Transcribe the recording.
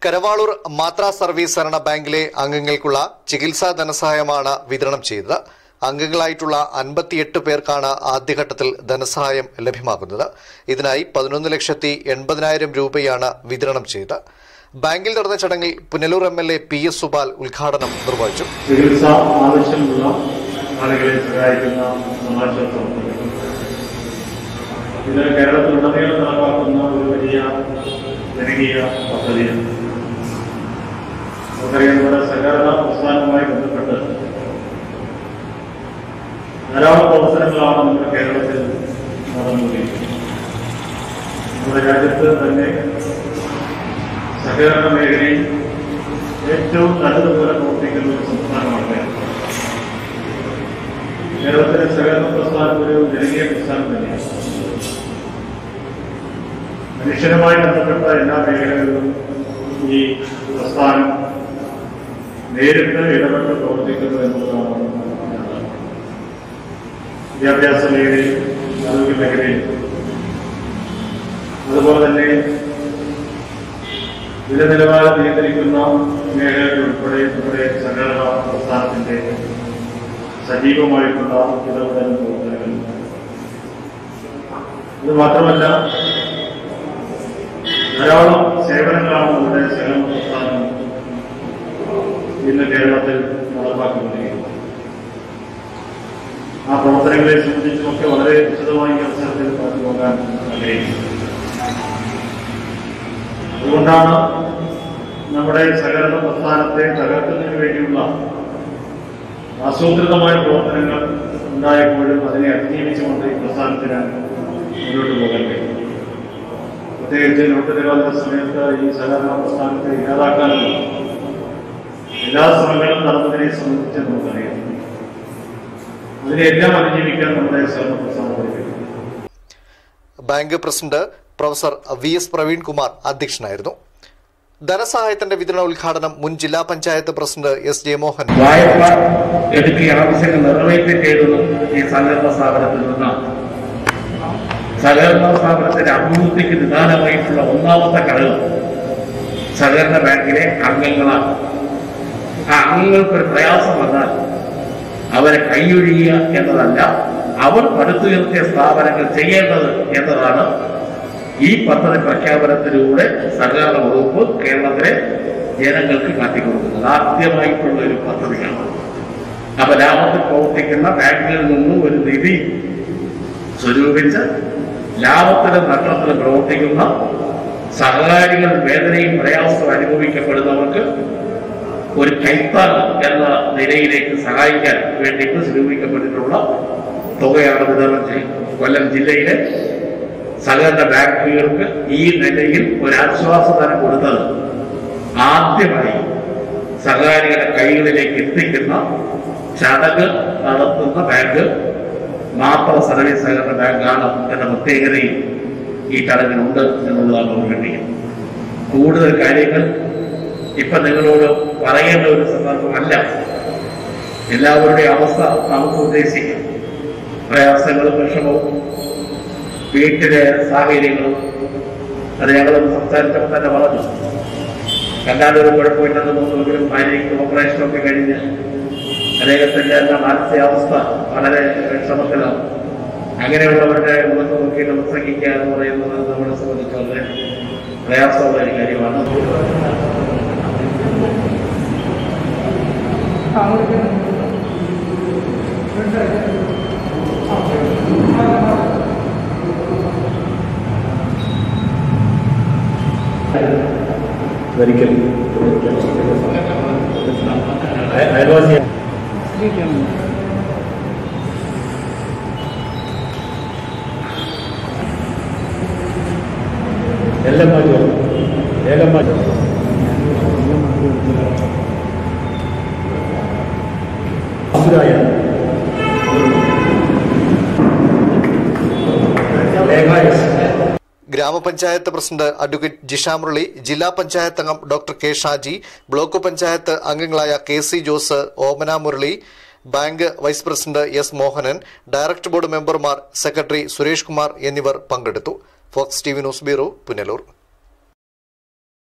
കരവാളൂർ മാത്ര സർവീസ് സഹകരണ ബാങ്കിലെ അംഗങ്ങൾക്കുള്ള ചികിത്സാ ധനസഹായമാണ് വിതരണം ചെയ്തത് അംഗങ്ങളായിട്ടുള്ള അൻപത്തിയെട്ട് പേർക്കാണ് ആദ്യഘട്ടത്തിൽ ധനസഹായം ലഭ്യമാകുന്നത് ഇതിനായി പതിനൊന്ന് ലക്ഷത്തി എൺപതിനായിരം രൂപയാണ് വിതരണം ചെയ്തത് ബാങ്കിൽ നടന്ന ചടങ്ങിൽ Punalur M L A P S Supal ഉദ്ഘാടനം നിർവഹിച്ചു ചികിത്സ ആവശ്യമുള്ള ആളുകളെ സഹായിക്കുന്ന സമാശ്വാസ പദ്ധതി ഇത് കേരളത്തിലുടനീളം നടപ്പാക്കുന്ന ഒരു വലിയ ജനകീയ പദ്ധതിയാണ് നമുക്കറിയാം നമ്മുടെ സഹകരണ പ്രസ്ഥാനവുമായി ബന്ധപ്പെട്ട് ധാരാളം പ്രവർത്തനങ്ങളാണ് നമ്മുടെ കേരളത്തിൽ നടന്നുകൊണ്ടിരിക്കുന്നത് നമ്മുടെ രാജ്യത്ത് തന്നെ സഹകരണ മേഖലയിൽ ഏറ്റവും നല്ലതുപോലെ പ്രവർത്തിക്കുന്ന ഒരു സംസ്ഥാനമാണ് കേരളം കേരളത്തിലെ സഹകരണ പ്രസ്ഥാനം ഒരു ജനകീയ പ്രസ്ഥാനം തന്നെയാണ് മനുഷ്യനുമായി ബന്ധപ്പെട്ട എല്ലാ മേഖലകളിലും ഈ പ്രസ്ഥാനം നേരിട്ട് ഇടപെട്ട് പ്രവർത്തിക്കുന്നു എന്നുള്ളതാണ് മനസ്സിലാക്കുന്നത്. വിദ്യാഭ്യാസ മേഖലയിൽ ആരോഗ്യ മേഖലയിൽ അതുപോലെ തന്നെ വില നിലവാരം നിയന്ത്രിക്കുന്ന മേഖലകൾ ഉൾപ്പെടെ നമ്മുടെ സഹകരണ പ്രസ്ഥാനത്തിന്റെ സജീവമായിട്ടുള്ള ഇടപെടൽ പ്രവർത്തനങ്ങൾ ഇത് മാത്രമല്ല ധാരാളം സേവനങ്ങളാണ് നമ്മുടെ സഹകരണ പ്രസ്ഥാനം ഇന്ന് കേരളത്തിൽ നടപ്പാക്കിക്കൊണ്ടിരിക്കുന്നത് ആ പ്രവർത്തനങ്ങളെ സംബന്ധിച്ചുമൊക്കെ വളരെ വിശദമായി ഈ അവസരത്തിൽ പറഞ്ഞു പോകാൻ ആഗ്രഹിക്കുന്നു അതുകൊണ്ടാണ് നമ്മുടെ സഹകരണ പ്രസ്ഥാനത്തെ തകർക്കുന്നതിന് വേണ്ടിയുള്ള ആസൂത്രിതമായ പ്രവർത്തനങ്ങൾ ഉണ്ടായപ്പോഴും അതിനെ അതിജീവിച്ചുകൊണ്ട് ഈ പ്രസ്ഥാനത്തിന് മുന്നോട്ട് പോകാൻ കഴിയും പ്രത്യേകിച്ച് നോട്ട് നിരോധന സമയത്ത് ഈ സഹകരണ പ്രസ്ഥാനത്തെ ഇല്ലാതാക്കാനുള്ള എല്ലാ ശ്രമങ്ങളും നടന്നതിനെ സംബന്ധിച്ച് നമുക്കറിയാം അതിനെല്ലാം അതിജീവിക്കാൻ നമ്മുടെ സഹകരണ പ്രസ്ഥാനത്തിന് കഴിയും bank president professor V S Praveenkumar അധ്യക്ഷനായിരുന്നു ധനസഹായത്തിന്റെ വിതരണ ഉദ്ഘാടനം മുൻ ജില്ലാ പഞ്ചായത്ത് പ്രസിഡന്റ് എസ് ജയമോഹൻ വായ്പ എടുക്കുക ആവശ്യങ്ങൾ നിറവേറ്റി ചെയ്തതും ഈ സഹകരണ സ്ഥാപനത്തിൽ നിന്നാണ് സഹകരണ സ്ഥാപനത്തിന്റെ അഭിവൃദ്ധിക്ക് നിദാനമായിട്ടുള്ള ഒന്നാമത്തെ ഘടകം സഹകരണ ബാങ്കിലെ അംഗങ്ങളാണ് ആ അംഗങ്ങൾക്കൊരു പ്രയാസം വന്നാൽ അവരെ കൈയൊഴിയുക എന്നതല്ല അവർ പടുത്തുയർത്തിയ സ്ഥാപനങ്ങൾ ചെയ്യേണ്ടത് എന്നതാണ് ഈ പദ്ധതി പ്രഖ്യാപനത്തിലൂടെ സഹകരണ വകുപ്പ് കേരളത്തിലെ ജനങ്ങൾക്ക് കാട്ടിക്കൊടുക്കുന്നത് ആദ്യമായിട്ടുള്ള ഒരു പദ്ധതിയാണ് അപ്പൊ ലാഭത്തിൽ പ്രവർത്തിക്കുന്ന ബാങ്കുകളിൽ നിന്നും ഒരു നിധി സ്വരൂപിച്ച് ലാഭത്തിലും നഷ്ടത്തിലും പ്രവർത്തിക്കുന്ന സഹകാരികൾ വേദനയും പ്രയാസവും അനുഭവിക്കപ്പെടുന്നവർക്ക് ഒരു കൈത്താൻ എന്ന നിലയിലേക്ക് സഹായിക്കാൻ വേണ്ടിയിട്ട് സ്വരൂപിക്കപ്പെട്ടിട്ടുള്ള തുകയാണ് വിതരണം ചെയ്യുന്നത് കൊല്ലം ജില്ലയിലെ സഹകരണ ബാങ്കുകൾക്ക് ഈ നിലയിൽ ഒരു ആശ്വാസധനം കൊടുത്തത് ആദ്യമായി സഹകാരികളുടെ കൈകളിലേക്ക് എത്തിക്കുന്ന ചടങ്ങ് നടത്തുന്ന ബാങ്ക് മാത്രം സർവീസ് സഹകരണ ബാങ്കാണ് എന്ന പ്രത്യേകതയും ഈ ചടങ്ങിനുണ്ട് എന്നുള്ളതാണ് ഓർമ്മിപ്പിക്കുന്നത് കൂടുതൽ കാര്യങ്ങൾ ഇപ്പൊ നിങ്ങളോട് പറയേണ്ട ഒരു സന്ദർഭമല്ല എല്ലാവരുടെയും അവസ്ഥ നമുക്ക് ഉദ്ദേശിക്കാം പ്രയാസങ്ങളും വിഷമവും വീട്ടിലെ സാഹചര്യങ്ങളും അത് ഞങ്ങൾ സംസാരിച്ചപ്പോൾ തന്നെ പറഞ്ഞു കണ്ടാലൊരു കുഴപ്പമില്ലെന്ന് തോന്നുമെങ്കിലും ഭാര്യയ്ക്ക് ഓപ്പറേഷനൊക്കെ കഴിഞ്ഞ് അദ്ദേഹത്തിന്റെ എല്ലാം മാനസികാവസ്ഥ വളരെ വിഷമത്തിലാണ് അങ്ങനെയുള്ളവരുടെ മുഖത്ത് നോക്കിയിട്ട് പ്രസംഗിക്കുക എന്ന് പറയുന്നത് നമ്മളെ സംബന്ധിച്ച് വളരെ പ്രയാസമുള്ള ഒരു കാര്യമാണ് ഒരിക്കൽ അയൽവാസി എല്ലാം മാറ്റി ഏലം മാറ്റി അസുരായ ലേഖായസ് ഗ്രാമപഞ്ചായത്ത് പ്രസിഡന്റ് അഡ്വക്കേറ്റ് ജിഷ മുരളി ജില്ലാ പഞ്ചായത്ത് അംഗം doctor K Shaji block panchayat അംഗങ്ങളായ K C Jose Omana Murali bank vice president S Mohanan director board മെമ്പർമാർ സെക്രട്ടറി സുരേഷ് കുമാർ എന്നിവർ പങ്കെടുത്തു Fox T V news bureau Punalur